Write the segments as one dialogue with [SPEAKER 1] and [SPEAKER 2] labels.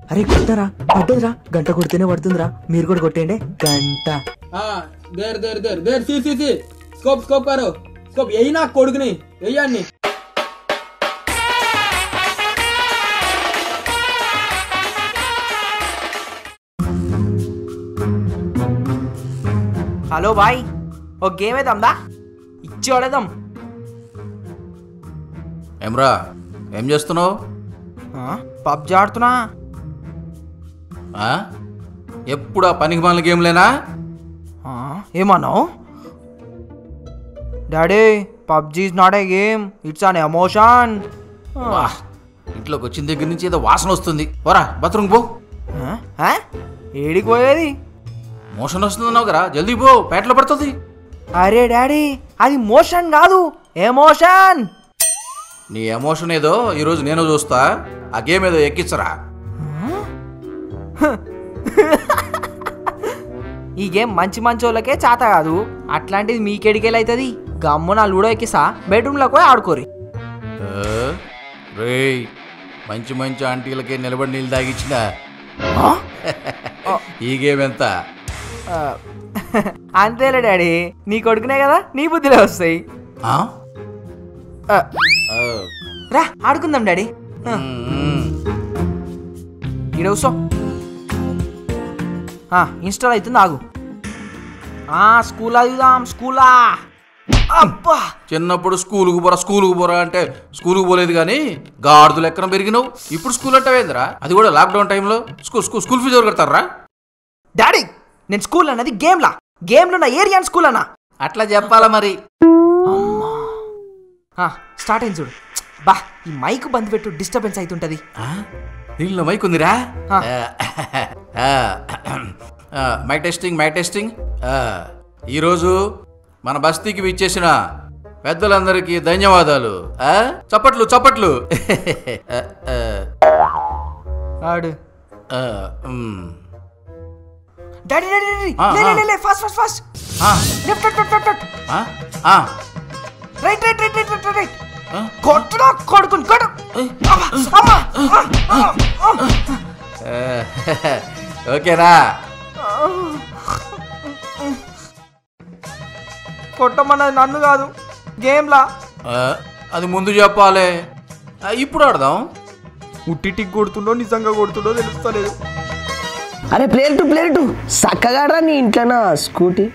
[SPEAKER 1] అరే కొడతారా పడ్డదిరా గంట కొడితేనే పడుతుందిరా మీరు కూడా కొట్టేయండి గంట
[SPEAKER 2] हाँ there there there there see see see scope scope करो स्कोप यही ना कोडगनी यही अन्नी
[SPEAKER 1] హలో బాయ్ ఓ గేమ్ వేద్దాందా ఇచ్చి వాడేద్దాం
[SPEAKER 3] ఏమ్రా ఏం చేస్తున్నావు
[SPEAKER 1] పబ్జి ఆడుతున్నా
[SPEAKER 3] ఆ? ఎప్పుడు ఆ పనికి మాలిన గేమ్లేనా
[SPEAKER 1] ఆ, ఏమన్నావు daddy PUBG is not a game it's an emotion
[SPEAKER 3] వా ఇంట్లోకి వచ్చిన దగ్గర నుంచి ఏదో వాసన వస్తుంది వరా బాత్రూమ్ పో
[SPEAKER 1] ఏడికి పోయేది
[SPEAKER 3] మోషన్ వస్తుందన్నావు కదా జల్దీ పో పేటలో పడుతుంది
[SPEAKER 1] అరే డాడీ అది మోషన్ కాదు ఎమోషన్
[SPEAKER 3] నీ ఎమోషన్ ఏదో ఈరోజు నేను చూస్తా ఆ గేమ్ ఏదో ఎక్కించరా
[SPEAKER 1] ఈ గేమ్ మంచి మంచి వాళ్ళకే చేత కాదు అట్లాంటిది మీకెడికెళ్ళి అవుతుంది గమ్మున లూడో ఎక్కిసా బెడ్రూమ్లోకి పోయి ఆడుకోరి
[SPEAKER 3] ఏ? రేయ్ మంచి మంచి ఆంటీలకే నిలబడి నీళ్ళు తాగిచ్చిన ఈ గేమ్ ఎంత
[SPEAKER 1] ఆ, అంతేలే డాడీ నీ కొడుకునే కదా నీ బుద్ధిలో వస్తాయి
[SPEAKER 3] ఆ?
[SPEAKER 1] ఆ,
[SPEAKER 3] ఆ.
[SPEAKER 1] రా ఆడుకుందాం డాడీ
[SPEAKER 3] మ్మ్.
[SPEAKER 1] ఈడ కూసో ఆ, ఇన్స్టాల్ అవుతుంది ఆగు ఆ, స్కూల్ అదిదాం స్కూలా అబ్బా
[SPEAKER 3] చిన్నప్పుడు స్కూలుకు పోరా స్కూలుకు పోరా అంటే స్కూలుకు పోలేదు కానీ గాడిదలు ఎక్కడ పెరిగినావు ఇప్పుడు స్కూల్ అంటే ఏందిరా అది కూడా లాక్డౌన్ టైంలో స్కూల్ స్కూల్ స్కూల్ ఫీజు ఎవరు కడతారా
[SPEAKER 1] డాడీ నేను స్కూల్ అన్నది గేమ్లా గేమ్లో ఉన్న ఏరియా స్కూల్ అన్నా
[SPEAKER 3] అట్లా చెప్పాలా మరి
[SPEAKER 1] ఆ, స్టార్ట్ అయింది చూడు బా ఈ మైక్ బంద్ పెట్టు డిస్టర్బెన్స్ అవుతుంటది
[SPEAKER 3] ఆ? దీనిలో మైక్ ఉందిరా
[SPEAKER 1] ఆ.
[SPEAKER 3] ఆ, ఆ, మైక్ టెస్టింగ్ మైక్ టెస్టింగ్ ఆ, ఈరోజు మన బస్తీకి విచ్చేసిన పెద్దలందరికీ ధన్యవాదాలు ఆ? చప్పట్లు చప్పట్లు ఆ, ఆ,
[SPEAKER 1] ఆడు
[SPEAKER 3] ఆ, మ్.
[SPEAKER 1] డాడీ డాడీ డాడీ
[SPEAKER 3] ఆ,
[SPEAKER 1] లే, లే,
[SPEAKER 3] ఆ.
[SPEAKER 1] లే, లే, ఫాస్ట్ ఫాస్ట్ ఫాస్ట్
[SPEAKER 3] ఆ,
[SPEAKER 1] లెఫ్ట్ లెఫ్ట్ లెఫ్ట్ లెఫ్ట్
[SPEAKER 3] ఆ, ఆ,
[SPEAKER 1] right right right right right right
[SPEAKER 3] ఆ.
[SPEAKER 1] కొట్టుడా కొడుకుని కొట్టు అమ్మా అమ్మా ఆ, ఆ, ఆ.
[SPEAKER 3] ఆ, ఓకేనా
[SPEAKER 1] కొట్టమన్నది నన్ను కాదు గేమ్లా
[SPEAKER 3] ఆ, అది ముందు చెప్పాలి ఆ, ఇప్పుడు ఆడదాం
[SPEAKER 1] ఉట్టిటికి కొడుతుండో నిజంగా కొడుతుండో తెలుస్తలేదు
[SPEAKER 4] అరే ప్లేయర్ టు ప్లేయర్ టు చక్కగా నీ ఇంట్లోనా స్కూటీ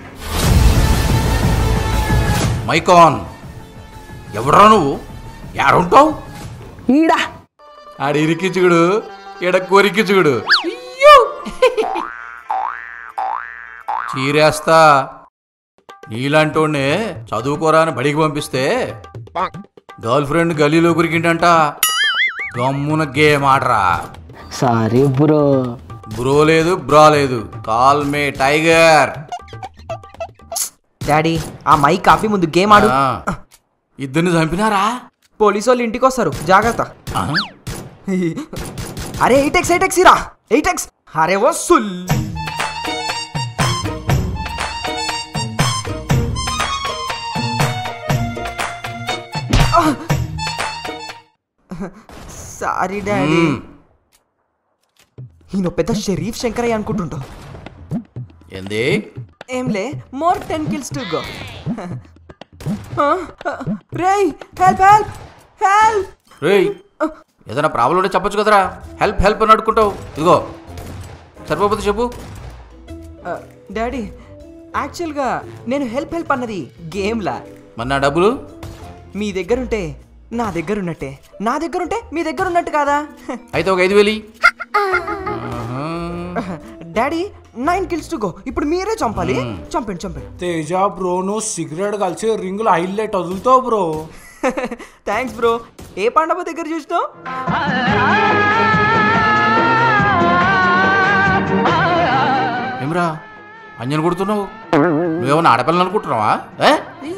[SPEAKER 3] మైకాన్ ఎవరా నువ్వు యాడుంటావు
[SPEAKER 4] ఈడా
[SPEAKER 3] ఆడ ఇరికిచ్చుగుడు ఈడ కొరికిచ్చుగుడు చీరేస్తా నీలాంటోడ్నే చదువుకోరా అని బడికి పంపిస్తే గర్ల్ ఫ్రెండ్ గలీలో కురికిండంట గమ్మున గేమ్ ఆడరా
[SPEAKER 4] సారీ బ్రో
[SPEAKER 3] బ్రో లేదు బ్రా లేదు కాల్ మే టైగర్
[SPEAKER 1] డాడీ ఆ మైక్ కాఫీ ముందు గేమ్ ఆడు
[SPEAKER 3] ఆ, ఇద్దరిని చంపినారా
[SPEAKER 1] పోలీసు వాళ్ళు ఇంటికి వస్తారు జాగ్రత్త
[SPEAKER 3] ఆ?
[SPEAKER 1] అరే ఎయిట్ ఎక్స్ ఎయిట్ ఎక్స్ ఇరా ఎయిట్ ఎక్స్ అరే వస్తుల్ సారీ డాడీ
[SPEAKER 3] మ్మ్.
[SPEAKER 1] ఈయన పెద్ద షరీఫ్ శంకరయ్య అనుకుంటుంటా
[SPEAKER 3] ఏంది
[SPEAKER 1] ఏంలే more ten kills to go రేయ్ హెల్ప్ హెల్ప్ హెల్ప్
[SPEAKER 3] రేయ్ ఏదైనా ప్రాబ్లం ఉంటే చెప్పొచ్చు కదరా హెల్ప్ హెల్ప్ అని అడుకుంటావు ఇదిగో సరిపోతే చెప్పు
[SPEAKER 1] డాడీ యాక్చువల్గా నేను హెల్ప్ హెల్ప్ అన్నది గేమ్లా
[SPEAKER 3] మరి నా డబ్బులు
[SPEAKER 1] మీ దగ్గర ఉంటే నా దగ్గర ఉన్నట్టే నా దగ్గర ఉంటే మీ దగ్గర ఉన్నట్టు కాదా
[SPEAKER 3] అయితే ఒక ఐదు వేలి
[SPEAKER 1] daddy nine kills to go ఇప్పుడు మీరే చంపాలి చంపండి చంపండి
[SPEAKER 5] తేజ బ్రో నువ్వు సిగరెట్ కలిసి రింగులు హైలైట్ వదులుతావు బ్రో
[SPEAKER 1] థ్యాంక్స్ బ్రో ఏ పండగ దగ్గర చూసినావు
[SPEAKER 3] ఏమ్రా అంజన్ కొడుతున్నావు నువ్వేమన్నా ఆడపిల్లని అనుకుంటున్నావా ఏ?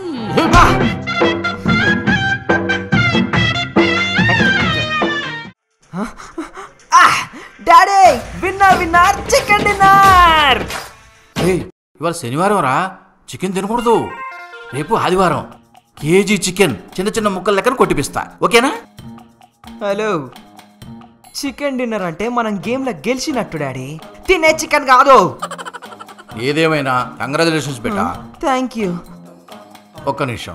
[SPEAKER 1] Daddy winner winner chicken dinner
[SPEAKER 3] ఏయ్, ఇవాళ శనివారం రా చికెన్ తినకూడదు రేపు ఆదివారం కేజీ చికెన్ చిన్న చిన్న ముక్కలు లెక్కన కొట్టిపిస్తా ఓకేనా
[SPEAKER 1] హలో చికెన్ డిన్నర్ అంటే మనం గేమ్లో గెలిచినట్టు డాడీ తినే చికెన్ కాదు
[SPEAKER 3] ఏదేమైనా కంగ్రాచులేషన్స్ బెటా
[SPEAKER 1] థ్యాంక్ యూ
[SPEAKER 3] ఒక్క నిమిషం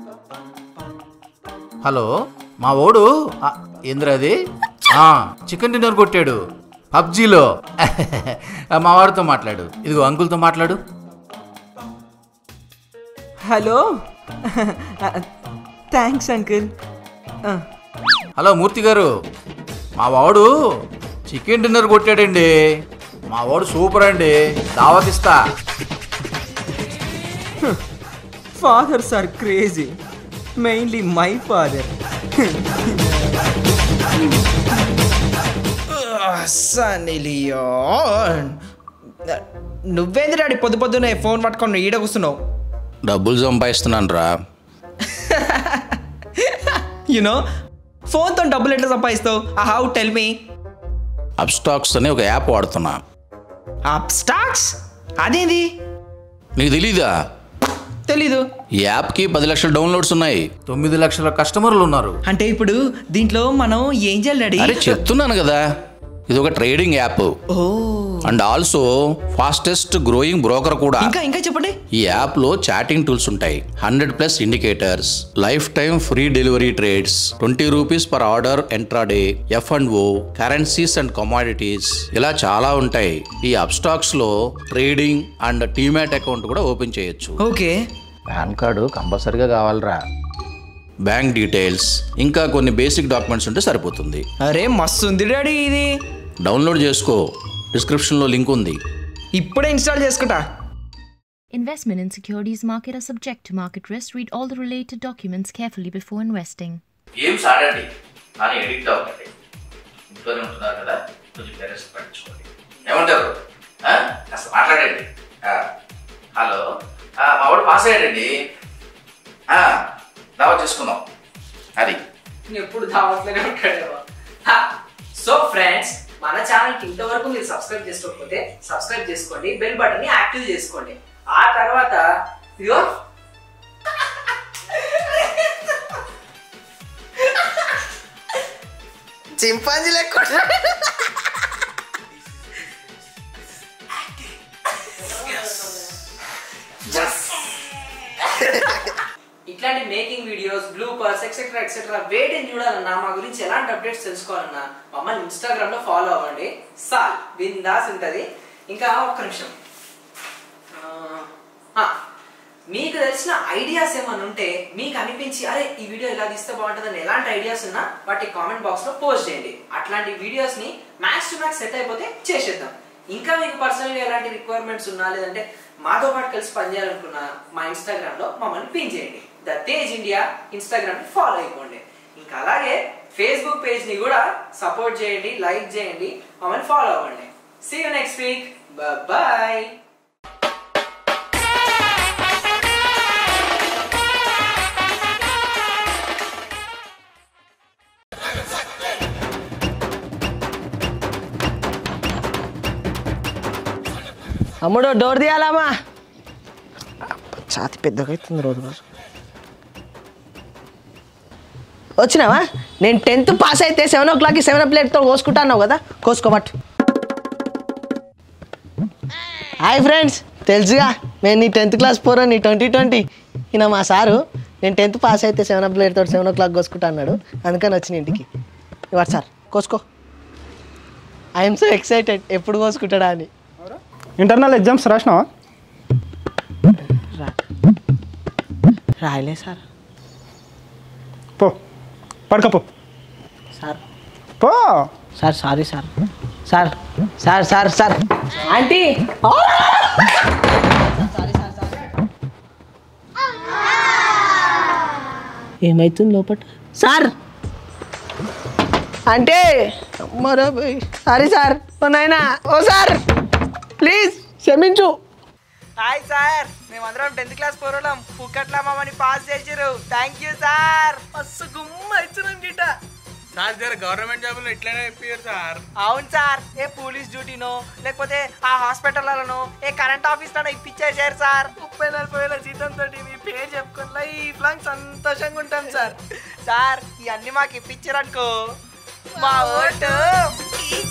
[SPEAKER 3] హలో మా ఓడు ఆ, ఏందిరా అది ఆ, చికెన్ డిన్నర్ కొట్టాడు పబ్జీలో మా వాడితో మాట్లాడు ఇదిగో అంకుల్తో మాట్లాడు
[SPEAKER 1] hello thanks uncle
[SPEAKER 3] hello Murthy garu మా వాడు చికెన్ డిన్నర్ కొట్టాడండి మా వాడు సూపర్ అండి దావత్ ఇస్తా
[SPEAKER 1] fathers are crazy mainly my father
[SPEAKER 6] నువ్వేంది డాడీ పొద్దు పొద్దునే ఫోన్ పట్టుకొని ఈడ కూర్చున్నావు
[SPEAKER 3] డబ్బులు సంపాదిస్తున్నాను రా
[SPEAKER 6] యునో ఫోన్తో డబ్బులు ఎట్లా సంపాదిస్తావు ఆ హౌ టెల్ మీ
[SPEAKER 3] అబ్స్టాక్స్ అని ఒక యాప్ వాడుతున్నా
[SPEAKER 6] అప్ స్టాక్స్ అదేంది
[SPEAKER 3] నీకు తెలీదా
[SPEAKER 6] తెలీదు
[SPEAKER 3] ఈ యాప్కి పది లక్షల డౌన్లోడ్స్ ఉన్నాయి తొమ్మిది లక్షల కస్టమర్లు ఉన్నారు
[SPEAKER 6] అంటే ఇప్పుడు దీంట్లో మనం ఏం చేయాలి డాడీ
[SPEAKER 3] అరే చెప్తున్నాను కదా ఇది ఒక trading app
[SPEAKER 6] oh
[SPEAKER 3] and also fastest growing broker కూడా
[SPEAKER 6] ఇంకా ఇంకా చెప్పండి
[SPEAKER 3] ఈ యాప్ లో చాటింగ్ టూల్స్ ఉంటాయి hundred plus indicators lifetime free delivery trades twenty rupees per order intraday F and O currencies and commodities ఇలా చాలా ఉంటాయి ఈ అబ్స్టాక్స్ లో ట్రేడింగ్ అండ్ టీమాట్ అకౌంట్ కూడా ఓపెన్ చేయొచ్చు
[SPEAKER 6] ఓకే
[SPEAKER 3] పాన్ కార్డు కంపల్సరిగా కావాలరా బ్యాంక్ డీటెయిల్స్ ఇంకా కొన్ని బేసిక్ డాక్యుమెంట్స్ ఉంటే సరిపోతుంది
[SPEAKER 6] అరే మస్తు ఉంది డాడీ ఇది
[SPEAKER 3] డౌన్లోడ్ చేసుకో డిస్క్రిప్షన్లో లింక్ ఉంది
[SPEAKER 6] ఇప్పుడే ఇన్స్టాల్ చేసుకుంటా
[SPEAKER 7] Investment in securities market are subject to market risk. Read all the related documents carefully before investing.
[SPEAKER 3] Games ఆడండి కానీ ఎడిక్ట్ అవ్వండి ఇంట్లోనే ఉంటున్నారు కదా కొంచెం పేరెంట్స్ పట్టించుకోండి ఏమంటారు ఆ? కాస్త మాట్లాడండి ఆ, హలో ఆ, మా వాడు పాస్ అయ్యాడండి ఆ, దావత్ చేసుకుందాం అది
[SPEAKER 1] ఎప్పుడు దావట్లోనే ఉంటాడేమో సో ఫ్రెండ్స్ మన ఛానల్కి ఇంతవరకు మీరు సబ్స్క్రైబ్ చేసుకోకపోతే సబ్స్క్రైబ్ చేసుకోండి బెల్ బటన్ ని యాక్టివ్ చేసుకోండి ఆ తర్వాత ఇదిగో
[SPEAKER 6] చింపాంజీ లెక్క
[SPEAKER 1] ఇట్లాంటి making videos bloopers etcetera etcetera వేటిని చూడాలన్నా మా గురించి ఎలాంటి అప్డేట్స్ తెలుసుకోవాలన్నా మమ్మల్ని ఇన్స్టాగ్రామ్ లో ఫాలో అవ్వండి సాల్ బిందాస్ ఉంటది ఇంకా ఒక్క నిమిషం ఆ, ఆ, మీకు తెలిసిన ఐడియాస్ ఏమైనా ఉంటే మీకు అనిపించి అరే ఈ వీడియో ఇలా తీస్తే బాగుంటుందని ఎలాంటి ఐడియాస్ ఉన్నా వాటి కామెంట్ బాక్స్ లో పోస్ట్ చేయండి అట్లాంటి వీడియోస్ ని మ్యాక్స్ టు మ్యాక్స్ సెట్ అయిపోతే చేసేద్దాం ఇంకా మీకు పర్సనల్ గా ఎలాంటి రిక్వైర్మెంట్స్ ఉన్నా లేదంటే మాతో పాటు కలిసి పనిచేయాలనుకున్నా మా ఇన్స్టాగ్రామ్ లో మమ్మల్ని పిన్ చేయండి ద తేజ్ ఇండియా ఇన్స్టాగ్రామ్ ని ఫాలో అయిపోండి ఇంకా అలాగే ఫేస్బుక్ పేజ్ ని కూడా సపోర్ట్ చేయండి లైక్ చేయండి మమ్మల్ని ఫాలో అవ్వండి see you next week bye
[SPEAKER 4] అమ్ముడు డోర్ తీయాలమ్మా ఛాతి పెద్దగా అవుతుంది రోజు రోజు వచ్చినావా నేను టెన్త్ పాస్ అయితే సెవెన్ ఓ క్లాక్కి సెవెన్ ప్లేట్తో కోసుకుంటా అన్నావు కదా కోసుకోబట్టు హాయ్ ఫ్రెండ్స్ తెలుసుగా నేను నీ టెన్త్ క్లాస్ పోరా నీ ట్వంటీ ట్వంటీ ఈయన మా సారు నేను టెన్త్ పాస్ అయితే సెవెన్ ఓ ప్లేట్ తోటి సెవెన్ ఓ క్లాక్ కోసుకుంటా అన్నాడు అందుకని వచ్చిన ఇంటికి ఇవాడు సార్ కోసుకో ఐఎమ్ సో ఎక్సైటెడ్ ఎప్పుడు కోసుకుంటాడా అని
[SPEAKER 8] ఇంటర్నల్ ఎగ్జామ్స్ రాసినావా
[SPEAKER 4] రాయలే సార్
[SPEAKER 8] పో పడకపో
[SPEAKER 4] సార్
[SPEAKER 8] పో
[SPEAKER 4] sir sorry sir sir sir sir sir aunty ఏమైతుంది లోపల సార్ అంటే మరో సారీ సార్ ఓ నాయనా ఓ సార్ ప్లీజ్ క్షమించు
[SPEAKER 6] హాయ్ సార్ మేమందరం టెన్త్ క్లాస్ పోరడం పుక్కట్ల మమ్మల్ని పాస్ చేసిరు థ్యాంక్ యూ సార్ మస్తు గుమ్మ ఇచ్చినాం గిట్ట
[SPEAKER 5] సార్ జర గవర్నమెంట్ జాబులు ఎట్లయినా చెప్పారు సార్
[SPEAKER 6] అవును సార్ ఏ పోలీస్ డ్యూటీనో లేకపోతే ఆ హాస్పిటల్లోనో ఏ కరెంట్ ఆఫీస్లోనో ఇప్పించేసారు సార్ ముప్పై నలభై వేల జీతంతో మీ పేరు చెప్పుకుని లైఫ్ లాంగ్ సంతోషంగా ఉంటాం సార్ సార్ ఇవన్నీ మాకు ఇప్పించారనుకో మా ఓటు